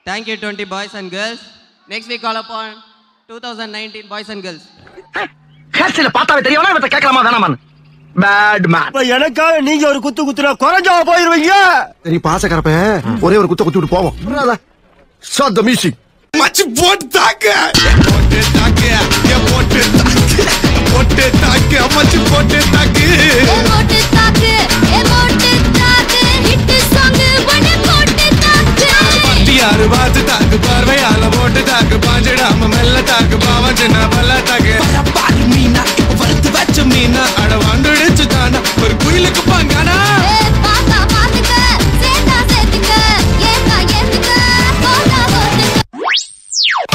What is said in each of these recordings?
Thank you, 20 boys and girls. Next we call upon 2019 boys and girls. ஹேர்ஸ்டைல பார்த்தாவே தெரியவனா இவத்த கேட்கலாமா வேணாமான்னு bad man எனக்காக நீங்க ஒரு குத்து குத்துனா குறைஞ்சா போயிருவீங்க சரி பாசக்கரப்ப ஒரே ஒரு குத்த குத்தி விட்டு போவோம் ஷாட் த மியூசிக் மச்சி போட்டு தாக்க போட்டு தாக்க ஏன் போட்டு தாக்க போட்டு தாக்க மச்சி போட்டு தாக்கு போட்டு தாக்கு ஏ போட்டு தாக்கு ஹிட் சாங் ஒன்னு போட்டு தாக்கு யாரு பார்த்து தாக்கு பார்வையால போட்டு தாக்கு பாஞ்சிடாம மெல்ல தாக்கு பாவம் சின்ன பல்ல தாக்கு பாரு மீனா இப்ப வறுத்து வச்ச மீனா அட வந்துடுச்சு தானா ஒரு குயிலுக்கு பாங்கானா ஏ பாத்தா பாத்துக்க சேத்தா சேத்துக்க ஏத்தா ஏத்துக்க போட்டா போட்டுக்க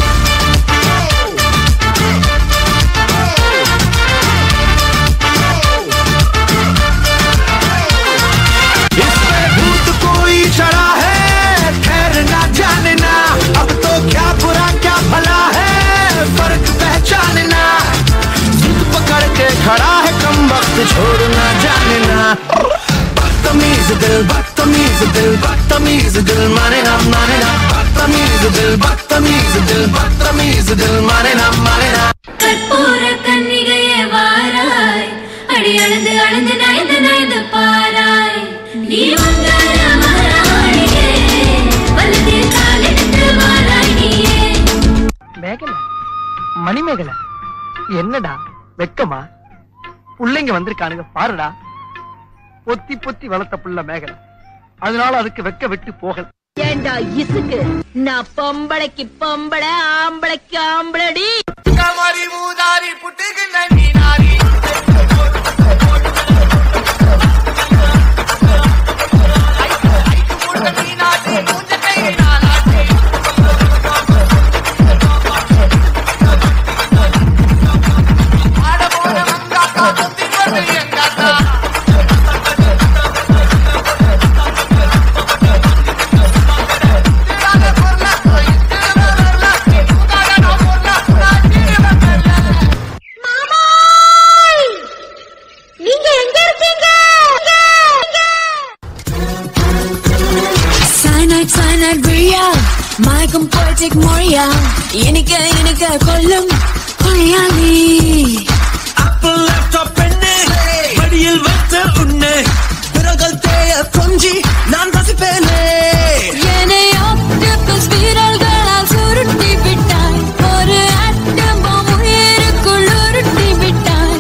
भूत कोई चढ़ा है खैर ना जाने ना अब तो क्या बुरा क्या भला है फर्क पहचानना जिद पकड़ के खड़ा है कम वक्त छोड़ ना जाने ना बदतमीज दिल बदतमीज दिल बदतमीज दिल माने ना माने ना बदतमीज दिल बदतमीज दिल बदतमीज दिल माने ना माने ना கற்பூர கன்னிகையே வாராய் அடி அளந்து அளந்து நயந்து நயந்து பாராய் நீ வந்தார மராணியே வலது காலெடுத்து வாராய் நீயே மேகல மணிமேகலை என்னடா வெக்கமா புள்ளைங்க வந்திருக்கானுங்க பாருடா பொத்தி பொத்தி வளர்த்த புள்ள மேகலை அதனால அதுக்கு வெக்க விட்டு போகல ஏண்டா இசுக்கு நான் பொம்பளைக்கு பொம்பளை ஆம்பளைக்கு ஆம்பளடி கமரி மூதாரி புட்டுக்கு நன்றி நாரி நீங்க எங்க இருக்கீங்க Cyanide, cyanide, bria மயக்கம் poetic மொழியா இனிக்க இனிக்க கொல்லும் கொலையாளி அப்பல் லேப்டாப் பெண்ணே மடியில் வைத்த உன்னை பிறகல் தேய கொஞ்சி நான் ரசிப்பேனே என்னை ஆக்டோபஸ் வீரர்களால் சுருட்டி விட்டாய் ஒரு ஆட்டம் பாம் உயிருக்குள் உருட்டி விட்டாய்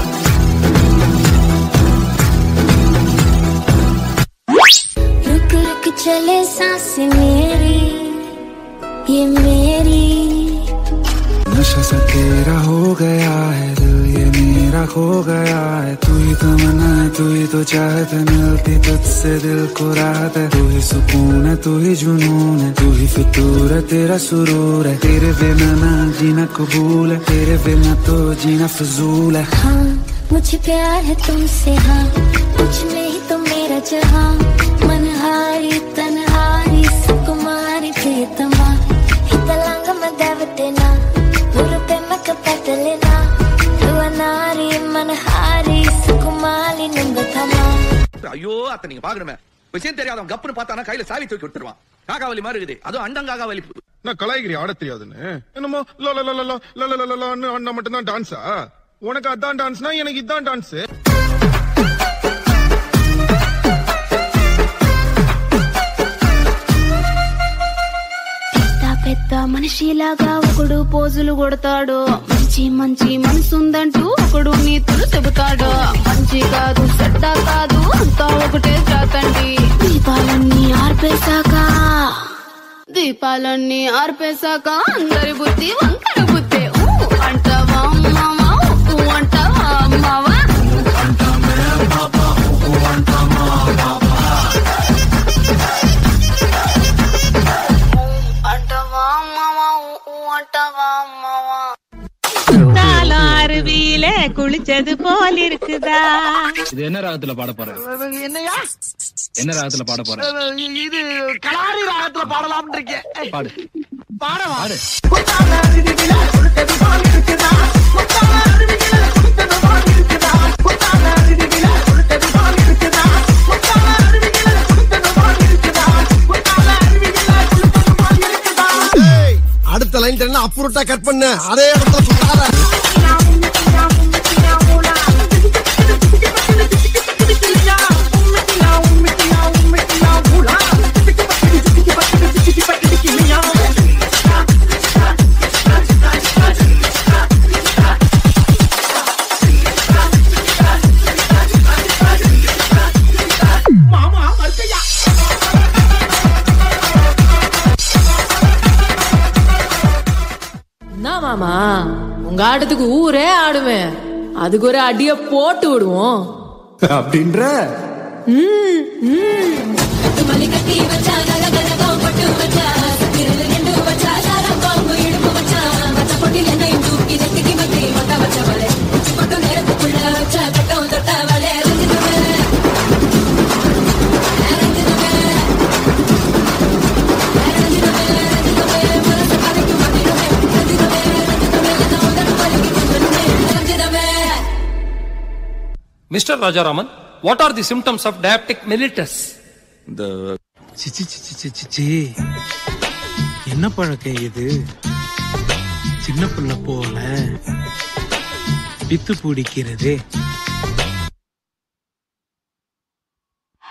रुक रुक चले सांस मेरी ये मेरी नशा सा तेरा हो गया है दिल ये मेरा खो गया है तू ही तो मना है तू ही तो चाहत है मिलती तुझसे दिल को राहत है तू ही सुकून है तू ही जुनून है तू ही फितूर है तेरा सुरूर है तेरे बिना ना जीना कबूल है तेरे बिना तो जीना फजूल है हाँ मुझे प्यार है तुमसे हाँ कुछ में ही तो मेरा जहाँ मनहारी तनहारी सुकुमारी प्रियतमा हितलांग मदवतेना उरुपेमक पटलेना ಯುವನಾರಿ ಮನಹಾರಿ ಸುಕುಮಾಲಿ ನುಂಗತಮ ஐயோ அத்த நீங்க பாக்கணுமே விஷயம் தெரியாதவன் கப்புன்னு பார்த்தானா கையில சாவி தூக்கி விட்டுருவான் காகாவலி மாதிரி இருக்குது அதுவும் அண்டங்காகாவலி நான் கலாய்கிரி ஆட தெரியாதுன்னு என்னமோ லோ லோ லோ லோ லோ லோ லோ லோ லோன்னு ஆடினா மட்டும்தான் டான்ஸா உனக்கு அதான் டான்ஸ்னா எனக்கு இதான் டான்ஸ் పెద్ద పెద్ద మనిషిలాగా ఒకడు పోజులు కొడతాడు మంచి మంచి మనసుందంటూ ఒకడు నీతులు చెబుతాడు మంచి కాదు చెడ్డ కాదు అంతా ఒకటే జాతండి దీపాలన్నీ ఆర్పేశాక దీపాలన్నీ ఆర్పేశాక అందరి బుద్ధి వంకర బుద్ధి ఊ అంటావా మావా ఊ అంటావా మావా అంటావా మావా ఊ అంటావా మావా அருவியில குளிச்சது போல் இருக்குதா இது என்ன ராகத்துல பாட போற என்னையா என்ன ராகத்துல பாட போற இது கலாரி ராகத்துல பாடலாம்னு இருக்கேன் பாடு பாடவா பாடு இருக்குதா விட்டா கட் பண்ணு அதே இடத்துல சுத்தாத என்ன மாமா உங்க ஆட்டத்துக்கு ஊரே ஆடுமே அதுக்கு ஒரு அடிய போட்டு விடுவோம் அப்படின்ற mister Rajaraman what are the symptoms of diabetic mellitus இந்த சிச்சி சிச்சி சிச்சி சிச்சி என்ன பழக்கம் இது சின்ன பிள்ளை போல பித்து பிடிக்கிறதே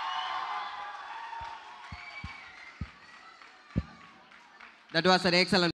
That was an excellent